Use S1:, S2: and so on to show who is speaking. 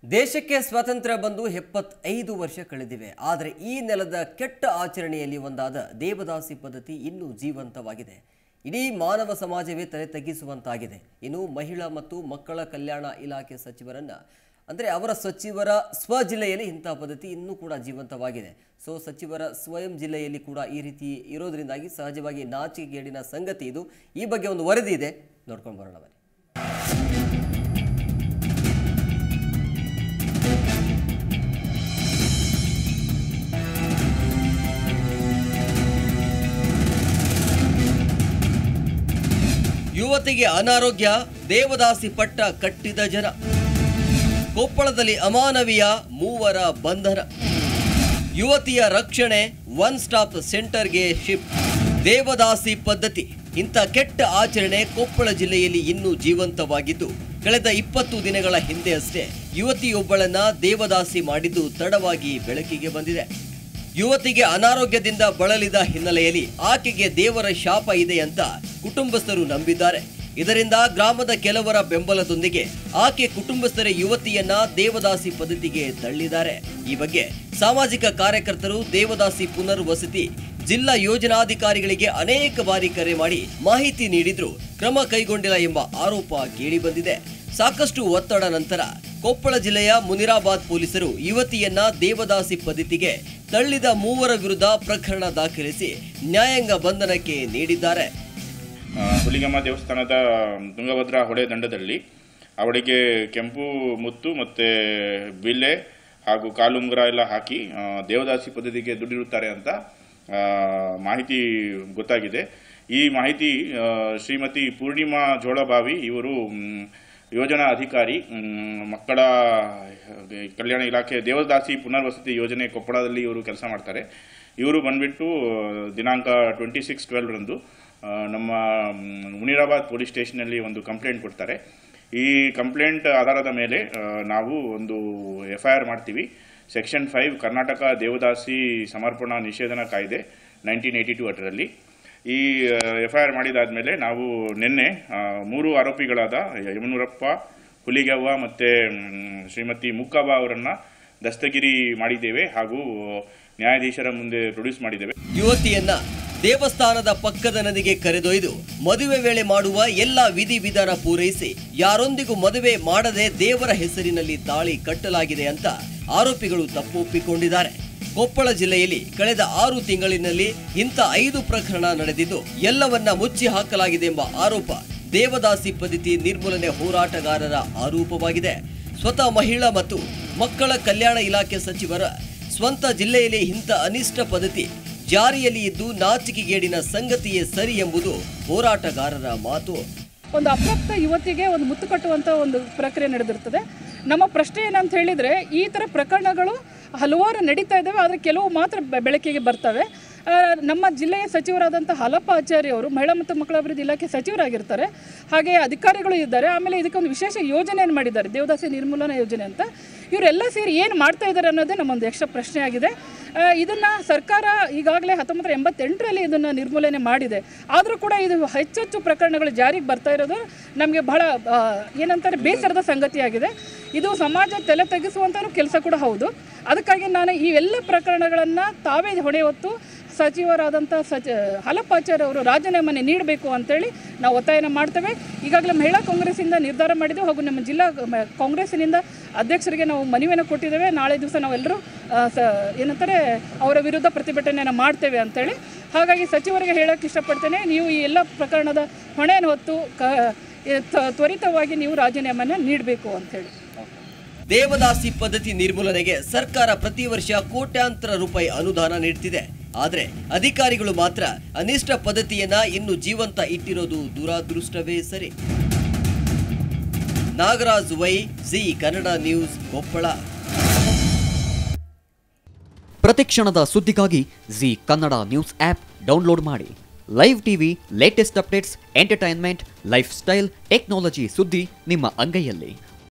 S1: ದೇಶಕ್ಕೆ ಸ್ವಾತಂತ್ರ್ಯ ಬಂದು ಎಪ್ಪತ್ತೈದು ವರ್ಷ ಕಳೆದಿವೆ ಆದರೆ ಈ ನೆಲದ ಕೆಟ್ಟ ಆಚರಣೆಯಲ್ಲಿ ಒಂದಾದ ದೇವದಾಸಿ ಪದ್ಧತಿ ಇನ್ನೂ ಜೀವಂತವಾಗಿದೆ ಇಡೀ ಮಾನವ ಸಮಾಜವೇ ತಲೆ ತಗ್ಗಿಸುವಂತಾಗಿದೆ ಇನ್ನು ಮಹಿಳಾ ಮತ್ತು ಮಕ್ಕಳ ಕಲ್ಯಾಣ ಇಲಾಖೆ ಸಚಿವರನ್ನ ಅಂದರೆ ಅವರ ಸಚಿವರ ಸ್ವ ಜಿಲ್ಲೆಯಲ್ಲಿ ಇಂತಹ ಪದ್ಧತಿ ಇನ್ನೂ ಕೂಡ ಜೀವಂತವಾಗಿದೆ ಸೊ ಸಚಿವರ ಸ್ವಯಂ ಜಿಲ್ಲೆಯಲ್ಲಿ ಕೂಡ ಈ ರೀತಿ ಇರೋದ್ರಿಂದಾಗಿ ಸಹಜವಾಗಿ ನಾಚಿಕೆಗೇಡಿನ ಸಂಗತಿ ಇದು ಈ ಬಗ್ಗೆ ಒಂದು ವರದಿ ಇದೆ ನೋಡ್ಕೊಂಡು ಬರೋಣ ಬನ್ನಿ ಯುವತಿಗೆ ಅನಾರೋಗ್ಯ ದೇವದಾಸಿ ಪಟ್ಟ ಕಟ್ಟಿದ ಜನ ಕೊಪ್ಪಳದಲ್ಲಿ ಅಮಾನವೀಯ ಮೂವರ ಬಂಧನ ಯುವತಿಯ ರಕ್ಷಣೆ ಒನ್ ಸ್ಟಾಪ್ ಸೆಂಟರ್ಗೆ ಶಿಫ್ಟ್ ದೇವದಾಸಿ ಪದ್ಧತಿ ಇಂಥ ಕೆಟ್ಟ ಆಚರಣೆ ಕೊಪ್ಪಳ ಜಿಲ್ಲೆಯಲ್ಲಿ ಇನ್ನೂ ಜೀವಂತವಾಗಿದ್ದು ಕಳೆದ ಇಪ್ಪತ್ತು ದಿನಗಳ ಹಿಂದೆ ಅಷ್ಟೇ ಯುವತಿಯೊಬ್ಬಳನ್ನ ದೇವದಾಸಿ ಮಾಡಿದ್ದು ತಡವಾಗಿ ಬೆಳಕಿಗೆ ಬಂದಿದೆ ಯುವತಿಗೆ ಅನಾರೋಗ್ಯದಿಂದ ಬಳಲಿದ ಹಿನ್ನೆಲೆಯಲ್ಲಿ ಆಕೆಗೆ ದೇವರ ಶಾಪ ಇದೆ ಅಂತ ಕುಟುಂಬಸ್ಥರು ನಂಬಿದ್ದಾರೆ ಇದರಿಂದ ಗ್ರಾಮದ ಕೆಲವರ ಬೆಂಬಲದೊಂದಿಗೆ ಆಕೆ ಕುಟುಂಬಸ್ಥರೇ ಯುವತಿಯನ್ನ ದೇವದಾಸಿ ಪದ್ಧತಿಗೆ ತಳ್ಳಿದ್ದಾರೆ ಈ ಬಗ್ಗೆ ಸಾಮಾಜಿಕ ಕಾರ್ಯಕರ್ತರು ದೇವದಾಸಿ ಪುನರ್ವಸತಿ ಜಿಲ್ಲಾ ಯೋಜನಾಧಿಕಾರಿಗಳಿಗೆ ಅನೇಕ ಬಾರಿ ಕರೆ ಮಾಡಿ ಮಾಹಿತಿ ನೀಡಿದ್ರು ಕ್ರಮ ಕೈಗೊಂಡಿಲ್ಲ ಎಂಬ ಆರೋಪ ಕೇಳಿಬಂದಿದೆ ಸಾಕಷ್ಟು ಒತ್ತಡ ನಂತರ ಕೊಪ್ಪಳ ಜಿಲ್ಲೆಯ ಮುನಿರಾಬಾದ್ ಪೊಲೀಸರು ಯುವತಿಯನ್ನ ದೇವದಾಸಿ ಪದ್ಧತಿಗೆ ತಳ್ಳಿದ ಮೂವರ ವಿರುದ್ಧ ಪ್ರಕರಣ ದಾಖಲಿಸಿ ನ್ಯಾಯಾಂಗ ಬಂಧನಕ್ಕೆ ನೀಡಿದ್ದಾರೆ
S2: ಆ, ಹುಲಿಗೆಮ್ಮ ದೇವಸ್ಥಾನದ ತುಂಗಭದ್ರಾ ಹೊಳೆ ದಂಡದಲ್ಲಿ ಅವಳಿಗೆ ಕೆಂಪು ಮುತ್ತು ಮತ್ತು ಬಿಲ್ಲೆ ಹಾಗೂ ಕಾಲುಂಗುರ ಎಲ್ಲ ಹಾಕಿ ಆ, ದೇವದಾಸಿ ಪದ್ಧತಿಗೆ ದುಡ್ಡಿರುತ್ತಾರೆ ಅಂತ ಆ, ಮಾಹಿತಿ ಗೊತ್ತಾಗಿದೆ ಈ ಮಾಹಿತಿ ಆ, ಶ್ರೀಮತಿ ಪೂರ್ಣಿಮಾ ಜೋಳಬಾವಿ ಇವರು ಮ್, ಯೋಜನಾ ಅಧಿಕಾರಿ ಮ್, ಮಕ್ಕಳ ಕಲ್ಯಾಣ ಇಲಾಖೆ ದೇವದಾಸಿ ಪುನರ್ವಸತಿ ಯೋಜನೆ ಕೊಪ್ಪಳದಲ್ಲಿ ಇವರು ಕೆಲಸ ಮಾಡ್ತಾರೆ ಇವರು ಬಂದ್ಬಿಟ್ಟು ದಿನಾಂಕ ಟ್ವೆಂಟಿ ಸಿಕ್ಸ್ ಟ್ವೆಲ್ವ್ರಂದು ಆ, ನಮ್ಮ ಮ್, ಮುನಿರಾಬಾದ್ ಪೊಲೀಸ್ ಸ್ಟೇಷನಲ್ಲಿ ಒಂದು ಕಂಪ್ಲೇಂಟ್ ಕೊಡ್ತಾರೆ ಈ ಕಂಪ್ಲೇಂಟ್ ಆಧಾರದ ಮೇಲೆ ಆ, ನಾವು ಒಂದು ಎಫ್ ಐ ಆರ್ ಮಾಡ್ತೀವಿ ಸೆಕ್ಷನ್ ಫೈವ್ ಕರ್ನಾಟಕ ದೇವದಾಸಿ ಸಮರ್ಪಣಾ ನಿಷೇಧನ ಕಾಯ್ದೆ ನೈನ್ಟೀನ್ ಏಯ್ಟಿ ಟು ಅದರಲ್ಲಿ ಈ ಎಫ್ ಐ ಆರ್ ಮಾಡಿದಾದ್ಮೇಲೆ ನಾವು ನಿನ್ನೆ ಆ, ಮೂರು ಆರೋಪಿಗಳಾದ ಯಮನೂರಪ್ಪ ಹುಲಿಗವ್ವ ಮತ್ತು ಶ್ರೀಮತಿ ಮುಕ್ಕವ್ವ ಅವರನ್ನು ದಸ್ತಗಿರಿ ಮಾಡಿದ್ದೇವೆ ಹಾಗೂ ನ್ಯಾಯಾಧೀಶರ ಮುಂದೆ ಪ್ರೊಡ್ಯೂಸ್ ಮಾಡಿದ್ದೇವೆ
S1: ಯುವತಿಯನ್ನ ದೇವಸ್ಥಾನದ ಪಕ್ಕದ ನದಿಗೆ ಕರೆದೊಯ್ದು ಮದುವೆ ವೇಳೆ ಮಾಡುವ ಎಲ್ಲ ವಿಧಿವಿಧಾನ ಪೂರೈಸಿ ಯಾರೊಂದಿಗೂ ಮದುವೆ ಮಾಡದೆ ದೇವರ ಹೆಸರಿನಲ್ಲಿ ತಾಳಿ ಕಟ್ಟಲಾಗಿದೆ ಅಂತ ಆರೋಪಿಗಳು ತಪ್ಪೊಪ್ಪಿಕೊಂಡಿದ್ದಾರೆ ಕೊಪ್ಪಳ ಜಿಲ್ಲೆಯಲ್ಲಿ ಕಳೆದ ಆರು ತಿಂಗಳಿನಲ್ಲಿ ಇಂಥ ಐದು ಪ್ರಕರಣ ನಡೆದಿದ್ದು ಎಲ್ಲವನ್ನ ಮುಚ್ಚಿ ಹಾಕಲಾಗಿದೆ ಎಂಬ ಆರೋಪ ದೇವದಾಸಿ ಪದ್ಧತಿ ನಿರ್ಮೂಲನೆ ಹೋರಾಟಗಾರರ ಆರೋಪವಾಗಿದೆ ಸ್ವತಃ ಮಹಿಳಾ ಮತ್ತು ಮಕ್ಕಳ ಕಲ್ಯಾಣ ಇಲಾಖೆ ಸಚಿವರ ಸ್ವಂತ ಜಿಲ್ಲೆಯಲ್ಲಿ ಇಂಥ ಅನಿಷ್ಟ ಪದ್ಧತಿ ಜಾರಿಯಲ್ಲಿ ಇದ್ದು ನಾಚಿಕೆಗೇಡಿನ ಸಂಗತಿಯೇ ಸರಿ ಎಂಬುದು ಹೋರಾಟಗಾರರ ಮಾತು
S3: ಒಂದು ಅಪ್ರಾಪ್ತ ಯುವತಿಗೆ ಒಂದು ಮುತ್ತು ಕಟ್ಟುವಂಥ ಒಂದು ಪ್ರಕ್ರಿಯೆ ನಡೆದಿರ್ತದೆ ನಮ್ಮ ಪ್ರಶ್ನೆ ಏನಂತ ಹೇಳಿದರೆ ಈ ಥರ ಪ್ರಕರಣಗಳು ಹಲವಾರು ನಡೀತಾ ಇದ್ದಾವೆ ಆದರೆ ಕೆಲವು ಮಾತ್ರ ಬೆ- ಬೆಳಕಿಗೆ ಬರ್ತವೆ ಆ, ನಮ್ಮ ಜಿಲ್ಲೆಯ ಸಚಿವರಾದಂಥ ಹಾಲಪ್ಪ ಆಚಾರ್ಯ ಅವರು ಮಹಿಳಾ ಮತ್ತು ಮಕ್ಕಳ ಅಭಿವೃದ್ಧಿ ಇಲಾಖೆ ಸಚಿವರಾಗಿರ್ತಾರೆ ಹಾಗೆ ಅಧಿಕಾರಿಗಳು ಇದ್ದಾರೆ ಆಮೇಲೆ ಇದಕ್ಕೊಂದು ವಿಶೇಷ ಯೋಜನೆಯನ್ನು ಮಾಡಿದ್ದಾರೆ ದೇವದಾಸಿ ನಿರ್ಮೂಲನಾ ಯೋಜನೆ ಅಂತ ಇವರೆಲ್ಲ ಸೇರಿ ಏನು ಮಾಡ್ತಾ ಇದ್ದಾರೆ ಅನ್ನೋದೇ ನಮ್ಮೊಂದು ಯಕ್ಷ ಪ್ರಶ್ನೆ ಆಗಿದೆ ಆ, ಇದನ್ನ ಸರ್ಕಾರ ಈಗಾಗಲೇ ಹತ್ತೊಂಬತ್ತು ಎಂಬತ್ತೆಂಟರಲ್ಲಿ ಇದನ್ನು ನಿರ್ಮೂಲನೆ ಮಾಡಿದೆ ಆದರೂ ಕೂಡ ಇದು ಹೆಚ್ಚೆಚ್ಚು ಪ್ರಕರಣಗಳು ಜಾರಿಗೆ ಬರ್ತಾ ಇರೋದು ನಮಗೆ ಬಹಳ ಆ, ಏನಂತಾರೆ ಬೇಸರದ ಸಂಗತಿಯಾಗಿದೆ ಇದು ಸಮಾಜ ತಲೆ ತಗ್ಗಿಸುವಂಥ ಕೆಲಸ ಕೂಡ ಹೌದು ಅದಕ್ಕಾಗಿ ನಾನು ಈ ಎಲ್ಲ ಪ್ರಕರಣಗಳನ್ನು ತಾವೇ ಹೊಣೆ ಹೊತ್ತು ಸಚಿವರಾದಂಥ ಸಚ ಹಲಪಾಚಾರ್ಯ ಅವರು ರಾಜೀನಾಮೆನೆ ನೀಡಬೇಕು ಅಂತೇಳಿ ನಾವು ಒತ್ತಾಯನ ಮಾಡ್ತೇವೆ ಈಗಾಗಲೇ ಮಹಿಳಾ ಕಾಂಗ್ರೆಸ್ಸಿಂದ ನಿರ್ಧಾರ ಮಾಡಿದ್ದೆವು ಹಾಗೂ ನಮ್ಮ ಜಿಲ್ಲಾ ಮ- ಕಾಂಗ್ರೆಸ್ಸಿನಿಂದ ಅಧ್ಯಕ್ಷರಿಗೆ ನಾವು ಮನವಿಯನ್ನು ಕೊಟ್ಟಿದ್ದೇವೆ ನಾಳೆ ದಿವಸ ನಾವೆಲ್ಲರೂ ಆ, ಸ ಏನಂತಾರೆ ಅವರ ವಿರುದ್ಧ ಪ್ರತಿಭಟನೆಯನ್ನು ಮಾಡ್ತೇವೆ ಅಂತೇಳಿ ಹಾಗಾಗಿ ಸಚಿವರಿಗೆ ಹೇಳೋಕ್ಕೆ ಇಷ್ಟಪಡ್ತೇನೆ ನೀವು ಈ ಎಲ್ಲ ಪ್ರಕರಣದ ಹೊಣೆಯನ್ನು ಹೊತ್ತು ಕ ಎ- ತ- ತ್ವರಿತವಾಗಿ ನೀವು ರಾಜೀನಾಮೆಯನ್ನು ನೀಡಬೇಕು ಅಂತೇಳಿ
S1: ದೇವದಾಸಿ ಪದ್ಧತಿ ನಿರ್ಮೂಲನೆಗೆ ಸರ್ಕಾರ ಪ್ರತಿ ವರ್ಷ ಕೋಟ್ಯಾಂತರ ರೂಪಾಯಿ ಅನುದಾನ ನೀಡ್ತಿದೆ ಆದರೆ ಅಧಿಕಾರಿಗಳು ಮಾತ್ರ ಅನಿಷ್ಟ ಪದ್ಧತಿಯನ್ನ ಇನ್ನು ಜೀವಂತ ಇಟ್ಟಿರೋದು ದುರಾದೃಷ್ಟವೇ ಸರಿ Nagaraj Y Zee Kannada news Koppal
S4: ಪ್ರತಿಕ್ಷಣದ ಸುದ್ದಿಗಾಗಿ Zee Kannada news app download ಮಾಡಿ live TV latest updates entertainment lifestyle technology ಸುದ್ದಿ ನಿಮ್ಮ ಅಂಗೈಯಲ್ಲಿ